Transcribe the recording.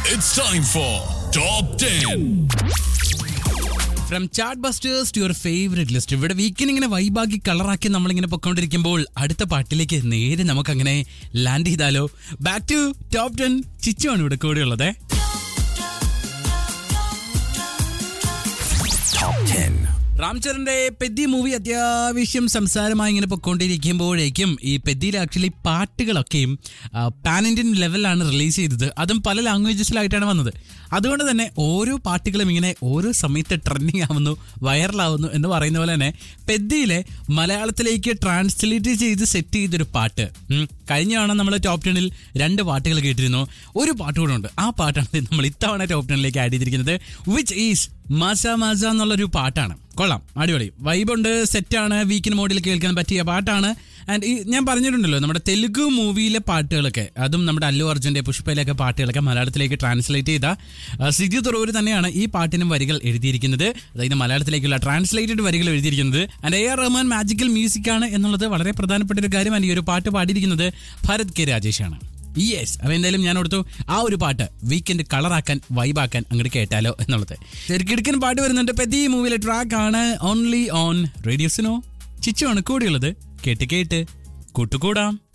It's time for Top 10. From chart busters to your favourite list ഇവിടെ വീക്കിന് ഇങ്ങനെ വൈബാക്കി കളറാക്കി നമ്മളിങ്ങനെ പൊക്കോണ്ടിരിക്കുമ്പോൾ അടുത്ത പാട്ടിലേക്ക് നേരെ നമുക്കങ്ങനെ ലാൻഡ് ചെയ്താലോ ബാക്ക് ടു ടോപ്പ് ടെൻ ചിച്ചുവാണ് ഇവിടെ കൂടെയുള്ളത് റാംചരന്റെ പെദ്ദി മൂവി അത്യാവശ്യം സംസാരമായി ഇങ്ങനെ പൊക്കോണ്ടിരിക്കുമ്പോഴേക്കും ഈ പെദ്ദിയിൽ ആക്ച്വലി പാട്ടുകളൊക്കെയും പാൻ ഇന്ത്യൻ ലെവലിലാണ് റിലീസ് ചെയ്തത് അതും പല ലാംഗ്വേജസിലായിട്ടാണ് വന്നത് അതുകൊണ്ട് തന്നെ ഓരോ പാട്ടുകളും ഇങ്ങനെ ഓരോ സമയത്ത് ട്രെൻഡിങ് ആവുന്നു വൈറലാവുന്നു എന്ന് പറയുന്ന പോലെ തന്നെ പെദ്ദിയിലെ മലയാളത്തിലേക്ക് ട്രാൻസ്ലേറ്റ് ചെയ്ത് സെറ്റ് ചെയ്തൊരു പാട്ട് ഉം. കഴിഞ്ഞ തവണ നമ്മൾ ടോപ്പ് ടെണിൽ രണ്ട് പാട്ടുകൾ കേട്ടിരുന്നു ഒരു പാട്ട് കൂടെ ഉണ്ട് ആ പാട്ടാണ് നമ്മൾ ഇത്തവണ ടോപ്പ് ടെണിലേക്ക് ആഡ് ചെയ്തിരിക്കുന്നത് വിച്ച് ഈസ് മസ മസ എന്നുള്ളൊരു പാട്ടാണ് കൊള്ളാം അടിപൊളി വൈബുണ്ട് സെറ്റാണ് വീക്കിന് മോഡിൽ കേൾക്കാൻ പറ്റിയ പാട്ടാണ് ആൻഡ് ഈ ഞാൻ പറഞ്ഞിട്ടുണ്ടല്ലോ നമ്മുടെ തെലുഗു മൂവിയിലെ പാട്ടുകളൊക്കെ അതും നമ്മുടെ അല്ലു അർജുൻ്റെ പുഷ്പയിലൊക്കെ പാട്ടുകളൊക്കെ മലയാളത്തിലേക്ക് ട്രാൻസ്ലേറ്റ് ചെയ്ത ആ, സിജു തുറവൂർ തന്നെയാണ് ഈ പാട്ടിനും വരികൾ എഴുതിയിരിക്കുന്നത് അതായത് മലയാളത്തിലേക്കുള്ള ട്രാൻസ്ലേറ്റഡ് വരികൾ എഴുതിയിരിക്കുന്നത് and A R Rahman magical music ആണ് എന്നുള്ളത് വളരെ പ്രധാനപ്പെട്ട ഒരു കാര്യമാണ് ഈ ഒരു പാട്ട് പാടിയിരിക്കുന്നത് ഭരത് കെ രാജേഷാണ് യെസ് അപ്പൊ എന്തായാലും ഞാൻ ഓർത്തു ആ ഒരു പാട്ട് വീക്കെൻഡ് കളറാക്കാൻ വൈബാക്കാൻ അങ്ങോട്ട് കേട്ടാലോ എന്നുള്ളത് ശരിക്കിടക്കൻ പാട്ട് വരുന്നുണ്ട് പെതി മൂവിയിലെ ട്രാക്ക് ആണ് ഓൺലി ഓൺ റേഡിയോസിനോ ചിച്ചു ആണ് കൂടിയുള്ളത് കേട്ട് കേട്ട് കൂട്ടുകൂടാം